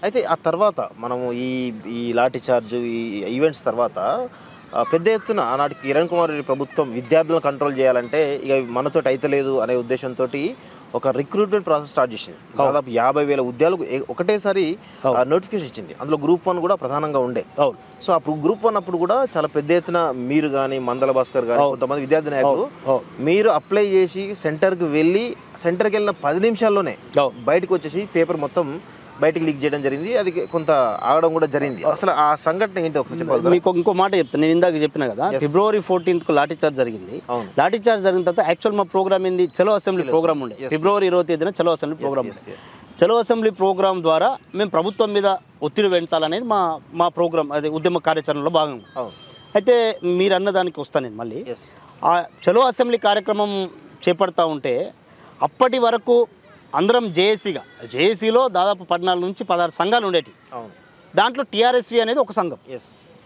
అయితే ఆ తర్వాత మనము ఈ ఈ లాఠీ చార్జ్ ఈ ఈవెంట్స్ తర్వాత ఆ, పెద్ద ఎత్తున ఆనాటి కిరణ్ కుమార్ రెడ్డి ప్రభుత్వం విద్యార్థులను కంట్రోల్ చేయాలంటే ఇక మనతో అయితలేదు అనే ఉద్దేశంతో ఒక రిక్రూట్మెంట్ ప్రాసెస్ స్టార్ట్ చేసింది దాదాపు యాభై వేల ఉద్యోగాలకు ఏ- ఒకటేసారి నోటిఫికేషన్ ఇచ్చింది అందులో గ్రూప్ వన్ కూడా ప్రధానంగా ఉండే అవును సో అప్పుడు గ్రూప్ వన్ అప్పుడు కూడా చాలా పెద్ద ఎత్తున మీరు కానీ మందల భాస్కర్ కానీ కొంతమంది విద్యార్థి నాయకులు అవును. మీరు అప్లై చేసి సెంటర్కి వెళ్ళి సెంటర్కి వెళ్ళిన పది నిమిషాల్లోనే అవును. బయటకు వచ్చేసి పేపర్ మొత్తం బయటికి లీక్ చేయడం జరిగింది అది కొంత ఆగడం కూడా జరిగింది అసలు ఆ సంఘటన ఏంటి ఒకసారి చెప్పాలి మీకు ఇంకో మాట చెప్తాను నేను ఇందాక చెప్పిన కదా ఫిబ్రవరి ఫోర్టీన్త్ కు లాఠీ చార్జ్ జరిగింది అవును. లాఠీ చార్జ్ జరిగిన తర్వాత యాక్చువల్ మా ప్రోగ్రామ్ ఏంది చలో అసెంబ్లీ ప్రోగ్రామ్ ఉండే ఫిబ్రవరి ఇరవై తేదీన చలో అసెంబ్లీ ప్రోగ్రామ్ ఉండే చలో అసెంబ్లీ ప్రోగ్రామ్ ద్వారా మేము ప్రభుత్వం మీద ఒత్తిడి పెంచాలనేది మా మా ప్రోగ్రామ్ అది ఉద్యమ కార్యాచరణలో భాగం అవును అయితే మీరు అన్న దానికి వస్తాను నేను మళ్ళీ ఎస్ ఆ చలో అసెంబ్లీ కార్యక్రమం చేపడతా ఉంటే అప్పటి వరకు అందరం జేఏసీగా జేఏసీలో దాదాపు పద్నాలుగు నుంచి పదహారు సంఘాలు ఉండేవి అవును దాంట్లో టీఆర్ఎస్వి అనేది ఒక సంఘం ఎస్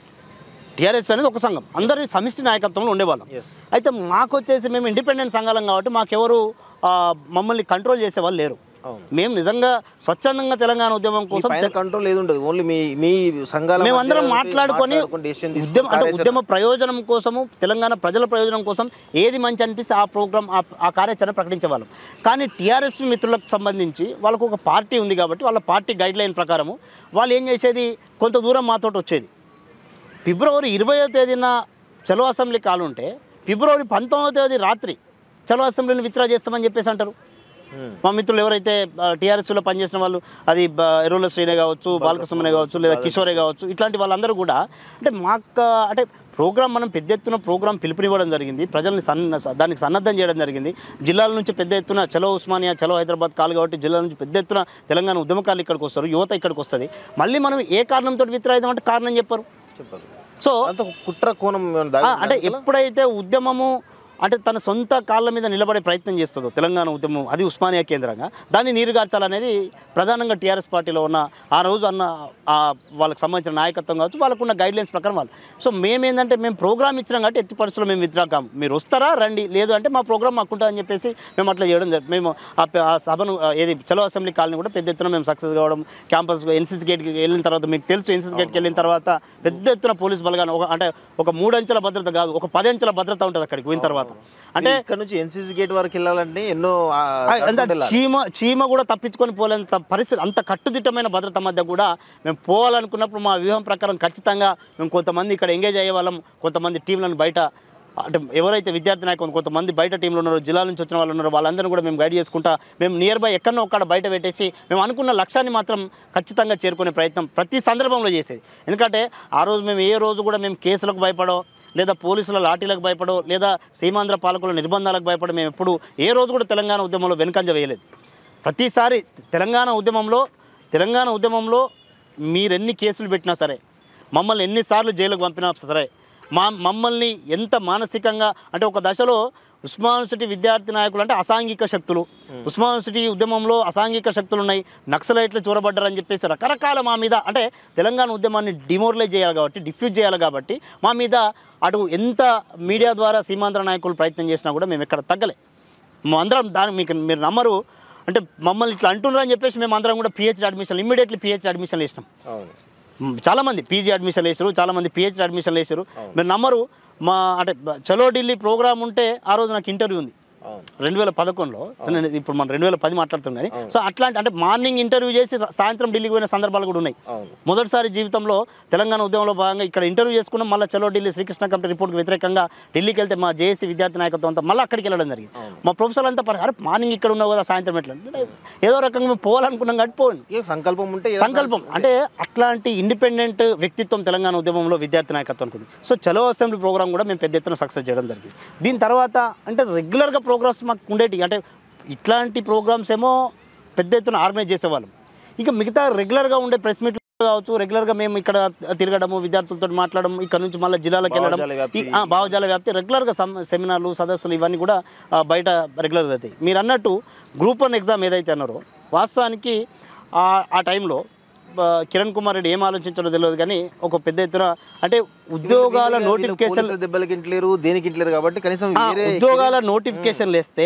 టీఆర్ఎస్ అనేది ఒక సంఘం అందరి సమిష్టి నాయకత్వంలో ఉండేవాళ్ళం ఎస్ అయితే మాకు వచ్చేసి మేము ఇండిపెండెంట్ సంఘాలం కాబట్టి మాకెవరు ఆ, మమ్మల్ని కంట్రోల్ చేసే వాళ్ళు లేరు అవును మేము నిజంగా స్వచ్ఛందంగా తెలంగాణ ఉద్యమం మీ కోసం పైన కంట్రోల్ ఏది ఉండదు ఓన్లీ మీ మీ సంఘాల మేమందరం మధ్య మాట్లాడుకొని decision ఉద్యమ తీసుకుని అంటే కార్యాచరణ- ఉద్యమ ప్రయోజనం కోసము తెలంగాణ ప్రజల ప్రయోజనం కోసం ఏది మంచి అనిపిస్తే ఆ ప్రోగ్రామ్ ఆ ఆ కార్యాచరణ ప్రకటించేవాళ్ళం కానీ టీఆర్ఎస్ మిత్రులకు సంబంధించి వాళ్ళకు ఒక పార్టీ ఉంది కాబట్టి వాళ్ళ పార్టీ గైడ్ లైన్ ప్రకారము వాళ్ళు ఏం చేసేది కొంత దూరం మాతోటి వచ్చేది ఫిబ్రవరి ఇరవయో తేదీన చలో అసెంబ్లీ కాలు ఉంటే ఫిబ్రవరి పంతొమ్మిదో తేదీ రాత్రి చలో అసెంబ్లీని విత్డ్రా చేస్తామని చెప్పేసి అంటారు Hmm. మా మిత్రులు ఎవరైతే టీఆర్ఎస్లో పనిచేసిన వాళ్ళు అది బ- ఎరువుల శ్రీనే కావచ్చు బాలకృష్ణనే కావచ్చు లేదా కిషోరే కావచ్చు ఇట్లాంటి వాళ్ళందరూ కూడా అంటే మాకు అంటే ప్రోగ్రామ్ మనం పెద్ద ఎత్తున ప్రోగ్రామ్ పిలుపునివ్వడం జరిగింది ప్రజల్ని సన్న దానికి సన్నద్ధం చేయడం జరిగింది జిల్లాల నుంచి పెద్ద ఎత్తున చలో ఉస్మానియా చలో హైదరాబాద్ కాలు కాబట్టి జిల్లాల నుంచి పెద్ద ఎత్తున తెలంగాణ ఉద్యమకారులు ఇక్కడికి వస్తారు యువత ఇక్కడికి వస్తుంది మళ్ళీ మనం ఏ కారణంతో విత్రాయిద్దాం అంటే కారణం చెప్పారు చెప్పాలి సో అంత కుట్ర కోణం ఏమైనా ఆ, దాగి అంటే ఉందా? ఎప్పుడైతే ఉద్యమము అంటే తన సొంత కాళ్ళ మీద నిలబడే ప్రయత్నం చేస్తుందో తెలంగాణ ఉద్యమం అది ఉస్మానియా కేంద్రంగా దాన్ని నీరుగార్చాలనేది ప్రధానంగా టీఆర్ఎస్ పార్టీలో ఉన్న ఆ రోజు అన్న ఆ వాళ్ళకి సంబంధించిన నాయకత్వం కావచ్చు వాళ్ళకున్న గైడ్ లైన్స్ ప్రకారం వాళ్ళు సో మేమేందంటే మేము ప్రోగ్రామ్ ఇచ్చినాం కాబట్టి ఎట్టి పరిస్థితుల్లో మేము విత్డ్రా కాము మీరు వస్తారా రండి లేదు అంటే మా ప్రోగ్రామ్ మాకుంటా అని చెప్పేసి మేము అట్లా చేయడం జరిగింది మేము ఆ ప- ఆ సభను ఆ, ఏది చలో అసెంబ్లీ కాలనీ కూడా పెద్ద ఎత్తున మేము సక్సెస్ కావడం క్యాంపస్ ఎన్సీసీ గేట్కి వెళ్ళిన తర్వాత మీకు తెలుసు ఎన్సీసీ గేట్కి వెళ్ళిన తర్వాత పెద్ద ఎత్తున పోలీస్ బలగాను ఒక అంటే ఒక మూడంచెల భద్రత కాదు ఒక పదంచెల భద్రత ఉంటుంది అక్కడికి పోయిన తర్వాత అంటే మీరు ఇక్కడ నుంచి ఎన్సీసీ గేట్ వరకు వెళ్ళాలంటే ఎన్నో ఆ, ఆ, అంటే దాటుకుంటూ వెళ్ళాలి. చీమ చీమ కూడా తప్పించుకొని పోలేంత పరిస్థితి అంత కట్టుదిట్టమైన భద్రత మధ్య కూడా మేము పోవాలనుకున్నప్పుడు మా వ్యూహం ప్రకారం ఖచ్చితంగా మేము కొంతమంది ఇక్కడ ఎంగేజ్ అయ్యే వాళ్ళం కొంతమంది టీంలను బయట అంటే ఎవరైతే విద్యార్థి నాయకులు కొంతమంది బయట టీంలో ఉన్నారో జిల్లా నుంచి వచ్చిన వాళ్ళు ఉన్నారో వాళ్ళందరినీ కూడా మేము గైడ్ చేసుకుంటా మేము నియర్ బై ఎక్కడో ఒక్కడ బయట పెట్టేసి మేము అనుకున్న లక్ష్యాన్ని మాత్రం ఖచ్చితంగా చేరుకునే ప్రయత్నం ప్రతి సందర్భంలో చేసేది ఎందుకంటే ఆ రోజు మేము ఏ రోజు కూడా మేము కేసులకు భయపడో లేదా పోలీసుల లాఠీలకు భయపడో లేదా సీమాంధ్ర పాలకుల నిర్బంధాలకు భయపడో మేము ఎప్పుడు ఏ రోజు కూడా తెలంగాణ ఉద్యమంలో వెనుకంజ వేయలేదు ప్రతిసారి తెలంగాణ ఉద్యమంలో తెలంగాణ ఉద్యమంలో మీరు ఎన్ని కేసులు పెట్టినా సరే మమ్మల్ని ఎన్నిసార్లు జైలుకు పంపినా సరే మా మమ్మల్ని ఎంత మానసికంగా అంటే ఒక దశలో ఉస్మాన్ యూనివర్సిటీ విద్యార్థి నాయకులు అంటే అసాంఘిక శక్తులు ఉస్మాన్ యూనివర్సిటీ ఉద్యమంలో అసాంఘిక శక్తులు ఉన్నాయి నక్సలైట్లు చూరబడ్డారని చెప్పేసి రకరకాల మా మీద అంటే తెలంగాణ ఉద్యమాన్ని డిమోరలైజ్ చేయాలి కాబట్టి డిఫ్యూజ్ చేయాలి కాబట్టి మా మీద అటు ఎంత మీడియా ద్వారా సీమాంధ్ర నాయకులు ప్రయత్నం చేసినా కూడా మేము ఎక్కడ తగ్గలే మా అందరం దాని మీకు మీరు నమ్మరు అంటే మమ్మల్ని ఇట్లా అంటున్నారు అని చెప్పేసి మేము అందరం కూడా PhD admission immediately PhD admission వేసినాం అవును మ్, చాలా మంది పీజీ అడ్మిషన్ వేసారు చాలా మంది పిహెచ్డి అడ్మిషన్ వేసారు మీరు నమ్మరు మా అంటే బ- చలో ఢిల్లీ ప్రోగ్రామ్ ఉంటే ఆ రోజు నాకు ఇంటర్వ్యూ ఉంది అవును రెండు వేల పదకొండులో సో నేను ఇప్పుడు మనం రెండు వేల పది మాట్లాడుతున్నాం కానీ సో అట్లాంటి అంటే మార్నింగ్ ఇంటర్వ్యూ చేసి ర- సాయంత్రం ఢిల్లీకి పోయిన సందర్భాలు కూడా ఉన్నాయి అవును మొదటిసారి జీవితంలో తెలంగాణ ఉద్యమంలో భాగంగా ఇక్కడ ఇంటర్వ్యూ చేసుకున్నాం మళ్ళీ చలో ఢిల్లీ శ్రీకృష్ణ కమిటీ రిపోర్ట్కి వ్యతిరేకంగా ఢిల్లీకి వెళ్తే మా జేఏసీ విద్యార్థి నాయకత్వం అంతా మళ్ళీ అక్కడికి వెళ్ళడం జరిగింది మా ప్రొఫెసర్ అంతా పరి- అరే మార్నింగ్ ఇక్కడ ఉన్నావు కదా సాయంత్రం ఎట్లా అంటే ఏదో రకంగా మేము పోవాలనుకున్నాం కాబట్టి పోయింది ఏ సంకల్పం ఉంటే ఏదో సంకల్పం అంటే అట్లాంటి ఇండిపెండెంట్ వ్యక్తిత్వం తెలంగాణ ఉద్యమంలో విద్యార్థి నాయకత్వానికి ఉంది సో చలో అసెంబ్లీ ప్రోగ్రామ్ కూడా మేము పెద్ద ఎత్తున సక్సెస్ చేయడం జరిగింది దీని తర్వాత అంటే రెగ్యులర్గా ప్రోగ్రామ్స్ మాకు ఉండేటి అంటే ఇట్లాంటి ప్రోగ్రామ్స్ ఏమో పెద్ద ఎత్తున ఆర్గనైజ్ చేసేవాళ్ళం ఇక మిగతా రెగ్యులర్గా ఉండే ప్రెస్ మీట్లు కావచ్చు రెగ్యులర్గా మేము ఇక్కడ తిరగడము విద్యార్థులతో మాట్లాడడం ఇక్కడ నుంచి మళ్ళీ జిల్లాలకు వెళ్ళడం భావజాల వ్యాప్తి. ఈ- ఆ, భావజాల వ్యాప్తి రెగ్యులర్గా సమ్ సెమినార్లు సదస్సులు ఇవన్నీ కూడా ఆ, బయట రెగ్యులర్గా అవుతాయి మీరు అన్నట్టు గ్రూప్ వన్ ఎగ్జామ్ ఏదైతే అన్నారో వాస్తవానికి ఆ ఆ టైంలో ఆ, కిరణ్ కుమార్ రెడ్డి ఏం ఆలోచించాలో తెలియదు కానీ ఒక పెద్ద ఎత్తున అంటే ఉద్యోగాల వీళ్ళు నోటిఫికేషన్ పోలీసుల దెబ్బలకి ఇంట్లేరు దేనికి ఇంట్లేరు కాబట్టి కనీసం ఆ, వేరే ఉద్యోగాల నోటిఫికేషన్లు వేస్తే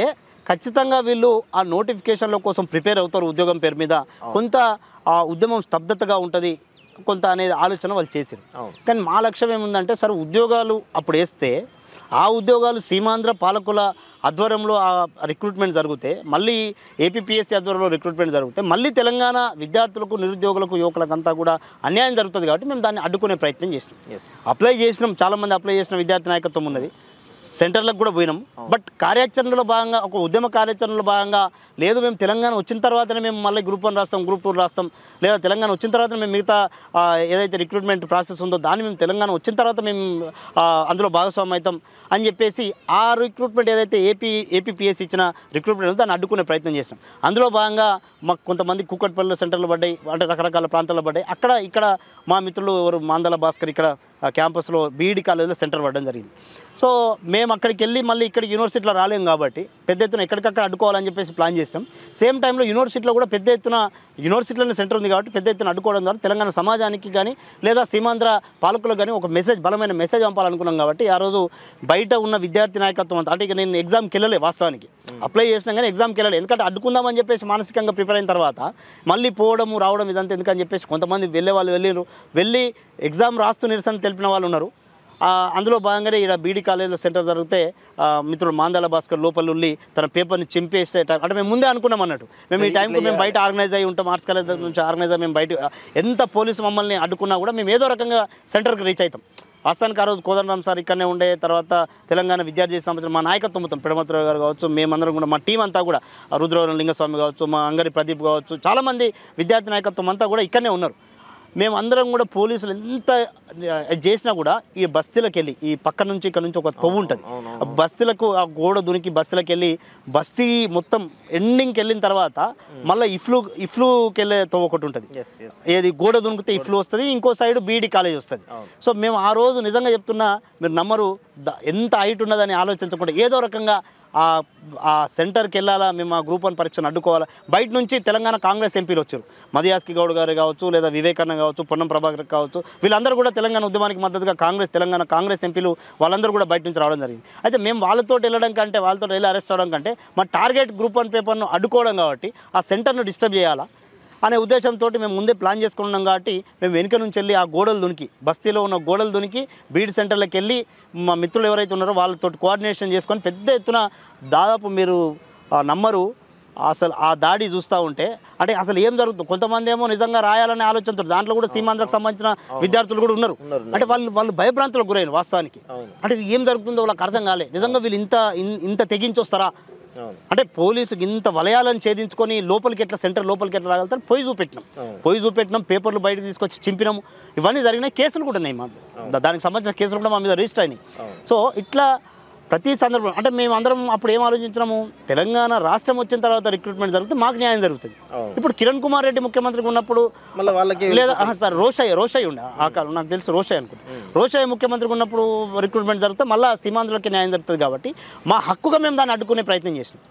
ఖచ్చితంగా వీళ్ళు ఆ నోటిఫికేషన్ల కోసం ప్రిపేర్ అవుతారు ఉద్యోగం పేరు మీద కొంత ఆ ఉద్యమం స్తబ్దతగా ఉంటుంది కొంత అనేది ఆలోచన వాళ్ళు చేసారు అవును కానీ మా లక్ష్యం ఏముందంటే సరే ఉద్యోగాలు అప్పుడు వేస్తే ఆ ఉద్యోగాలు సీమాంధ్ర పాలకుల ఆధ్వర్యంలో ఆ రిక్రూట్మెంట్ జరిగితే మళ్ళీ ఏపీపీఎస్సీ ఆధ్వర్యంలో రిక్రూట్మెంట్ జరిగితే మళ్ళీ తెలంగాణ విద్యార్థులకు నిరుద్యోగులకు యువకులకు అంతా కూడా అన్యాయం జరుగుతుంది కాబట్టి మేము దాన్ని అడ్డుకునే ప్రయత్నం చేసినాం ఎస్ అప్లై చేసినాం చాలామంది అప్లై చేసిన విద్యార్థి నాయకత్వం ఉన్నది సెంటర్లకు కూడా పోయినాం బట్ కార్యాచరణలో భాగంగా ఒక ఉద్యమ కార్యాచరణలో భాగంగా లేదు మేము తెలంగాణ వచ్చిన తర్వాతనే మేము మళ్ళీ గ్రూప్ వన్ రాస్తాం గ్రూప్ టూ రాస్తాం లేదా తెలంగాణ వచ్చిన తర్వాత మేము మిగతా ఆ, ఏదైతే రిక్రూట్మెంట్ ప్రాసెస్ ఉందో దాన్ని మేము తెలంగాణ వచ్చిన తర్వాత మేము ఆ, అందులో భాగస్వామ్యం అవుతాం అని చెప్పేసి ఆ రిక్రూట్మెంట్ ఏదైతే ఏపీ ఏపీపీఎస్ ఇచ్చిన రిక్రూట్మెంట్ ఉందో దాన్ని అడ్డుకునే ప్రయత్నం చేసినాం అందులో భాగంగా మాకు కొంతమంది కూకట్పల్లిలో సెంటర్లు పడ్డాయి అంటే రకరకాల ప్రాంతాల్లో పడ్డాయి అక్కడ ఇక్కడ మా మిత్రులు ఎవరు మాందల భాస్కర్ ఇక్కడ ఆ క్యాంపస్లో బీఈడి కాలేజీలో సెంటర్ పడడం జరిగింది సో మేము అక్కడికి వెళ్ళి మళ్ళీ ఇక్కడ యూనివర్సిటీలో రాలేం కాబట్టి పెద్ద ఎత్తున ఎక్కడికక్కడ అడ్డుకోవాలని చెప్పేసి ప్లాన్ చేసినాం సేమ్ టైంలో యూనివర్సిటీలో కూడా పెద్ద ఎత్తున యూనివర్సిటీలోనే సెంటర్ ఉంది కాబట్టి పెద్ద ఎత్తున అడ్డుకోవడం ద్వారా తెలంగాణ సమాజానికి కానీ లేదా సీమాంధ్ర పాలకులకు కానీ ఒక మెసేజ్ బలమైన మెసేజ్ పంపాలనుకున్నాం కాబట్టి ఆ రోజు బయట ఉన్న విద్యార్థి నాయకత్వం అంతా అంటే ఇక నేను ఎగ్జామ్కి వెళ్ళలే వాస్తవానికి అప్లై చేసినా కానీ ఎగ్జామ్కి వెళ్ళలేదు ఎందుకంటే అడ్డుకుందామని చెప్పేసి మానసికంగా ప్రిపేర్ అయిన తర్వాత మళ్ళీ పోవడము రావడం ఇదంతా ఎందుకని చెప్పేసి కొంతమంది వెళ్ళే వాళ్ళు వెళ్ళిరు వెళ్ళి ఎగ్జామ్ రాస్తూ నిరసన తెలిపిన వాళ్ళు ఉన్నారు ఆ, అందులో భాగంగానే ఇక్కడ బీడీ కాలేజీలో సెంటర్ జరిగితే ఆ, మిత్రుడు మాందాల భాస్కర్ లోపల ఉల్లి తన పేపర్ని చింపేసే టైం అంటే మేము ముందే అనుకున్నాం అన్నట్టు మేము ఈ టైంకి మేము బయట ఆర్గనైజ్ అయ్యి ఉంటాం ఆర్ట్స్ కాలేజ్ నుంచి ఆర్గనైజ్ అయ్యి మేము బయట ఎంత పోలీసు మమ్మల్ని అడ్డుకున్నా కూడా మేము ఏదో రకంగా సెంటర్కి రీచ్ అవుతాం వాస్తవానికి ఆ రోజు కోదండరామ్ సార్ ఇక్కడనే ఉండే తర్వాత తెలంగాణ విద్యార్థి సంబంధించిన మా నాయకత్వం మొత్తం పిడమత్రావు గారు కావచ్చు మేమందరం కూడా మా టీం అంతా కూడా ఆ రుద్రవరం లింగస్వామి కావచ్చు మా అంగరి ప్రదీప్ కావచ్చు చాలామంది విద్యార్థి నాయకత్వం అంతా కూడా ఇక్కడనే ఉన్నారు మేము అందరం కూడా పోలీసులు ఎంత ఆ, చేసినా కూడా ఈ బస్తీలకు వెళ్ళి ఈ పక్క నుంచి ఇక్కడ నుంచి ఒక తవ్వు ఉంటుంది ఆ బస్తీలకు ఆ గోడ దునికి బస్తీలకు వెళ్ళి బస్తీ మొత్తం ఎండింగ్కి వెళ్ళిన తర్వాత మళ్ళీ ఇఫ్లూ ఇఫ్లూకి వెళ్ళే తవ్వు ఒకటి ఉంటుంది ఎస్ ఎస్ ఏది గోడ దునికితే ఇఫ్లు వస్తుంది ఇంకో సైడ్ బీఈడి కాలేజ్ వస్తుంది అవును. సో మేము ఆ రోజు నిజంగా చెప్తున్నా మీరు నమ్మరు ద- ఎంత హైట్ ఉన్నదని ఆలోచించకుండా ఏదో రకంగా ఆ ఆ సెంటర్కి వెళ్ళాలా మేము ఆ గ్రూప్ వన్ పరీక్షను అడ్డుకోవాలా బయట నుంచి తెలంగాణ కాంగ్రెస్ ఎంపీలు వచ్చారు మదియాస్కి గౌడ్ గారు కావచ్చు లేదా వివేకానంద కావచ్చు పొన్నం ప్రభాకర్ కావచ్చు వీళ్ళందరూ కూడా తెలంగాణ ఉద్యమానికి మద్దతుగా కాంగ్రెస్ తెలంగాణ కాంగ్రెస్ ఎంపీలు వాళ్ళందరూ కూడా బయట నుంచి రావడం జరిగింది అయితే మేము వాళ్ళతో వెళ్ళడం కంటే వాళ్ళతో వెళ్ళి అరెస్ట్ అవ్వడం కంటే మా టార్గెట్ గ్రూప్ వన్ పేపర్ను అడ్డుకోవడం కాబట్టి ఆ సెంటర్ను డిస్టర్బ్ చేయాలా అనే ఉద్దేశంతో మేము ముందే ప్లాన్ చేసుకున్నాం కాబట్టి మేము వెనుక నుంచి వెళ్ళి ఆ గోడలు దునికి బస్తీలో ఉన్న గోడలు దునికి బీడ్ సెంటర్లకు వెళ్ళి మా మిత్రులు ఎవరైతే ఉన్నారో వాళ్ళతో కోఆర్డినేషన్ చేసుకొని పెద్ద ఎత్తున దాదాపు మీరు ఆ, నమ్మరు అసలు ఆ దాడి చూస్తూ ఉంటే అంటే అసలు ఏం జరుగుతుంది కొంతమంది ఏమో నిజంగా రాయాలనే ఆలోచనతో దాంట్లో కూడా సీమాంధ్రకు సంబంధించిన విద్యార్థులు కూడా ఉన్నారు ఉన్నారు, అంటే వాళ్ళు వాళ్ళు భయభ్రాంతులకు గురైన వాస్తవానికి అవును అంటే ఏం జరుగుతుందో వాళ్ళకి అర్థం కాలే నిజంగా వీళ్ళు ఇంత ఇన్- ఇంత తెగించొస్తారా అవును అంటే పోలీసు ఇంత వలయాలను ఛేదించుకొని లోపలికి ఎట్లా సెంటర్ లోపలికి ఎట్లా రాగలుగుతారు పొయ్యి చూపెట్టినాం అవును. పొయ్యి చూపెట్టినాం పేపర్లు బయటకు తీసుకొచ్చి చింపినాము ఇవన్నీ జరిగినాయి కేసులు కూడా ఉన్నాయి మా దా- దానికి సంబంధించిన కేసులు కూడా మా మీద రిజిస్టర్ అయినాయి అవును. సో ఇట్లా ప్రతి సందర్భం అంటే మేము అందరం అప్పుడు ఏం ఆలోచించినాము తెలంగాణ రాష్ట్రం వచ్చిన తర్వాత రిక్రూట్మెంట్ జరిగితే మాకు న్యాయం జరుగుతుంది అవును. ఇప్పుడు కిరణ్ కుమార్ రెడ్డి ముఖ్యమంత్రిగా ఉన్నప్పుడు మళ్ళీ వాళ్ళకి లేదా ఆహా, సార్ రోషయ్య రోషయ్య ఉండే ఆ కాలం నాకు తెలుసు రోషయ్య అనుకుంటా రోషయ్య ముఖ్యమంత్రిగా ఉన్నప్పుడు రిక్రూట్మెంట్ జరిగితే మళ్ళీ సీమాంధ్రులకి న్యాయం జరుగుతుంది కాబట్టి మా హక్కుగా మేము దాన్ని అడ్డుకునే ప్రయత్నం చేసినాం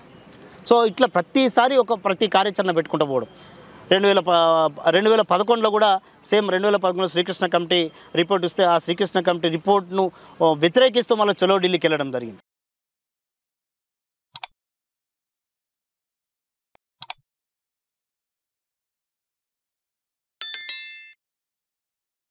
సో ఇట్లా ప్రతిసారి ఒక ప్రతి కార్యాచరణ పెట్టుకుంటూ పోవడం రెండు వేల ప రెండు వేల పదకొండులో కూడా సేమ్ రెండు వేల పదకొండులో శ్రీకృష్ణ కమిటీ రిపోర్ట్ ఇస్తే ఆ శ్రీకృష్ణ కమిటీ రిపోర్ట్ను ఆ, వ్యతిరేకిస్తూ మళ్ళీ చలో ఢిల్లీకి వెళ్ళడం జరిగింది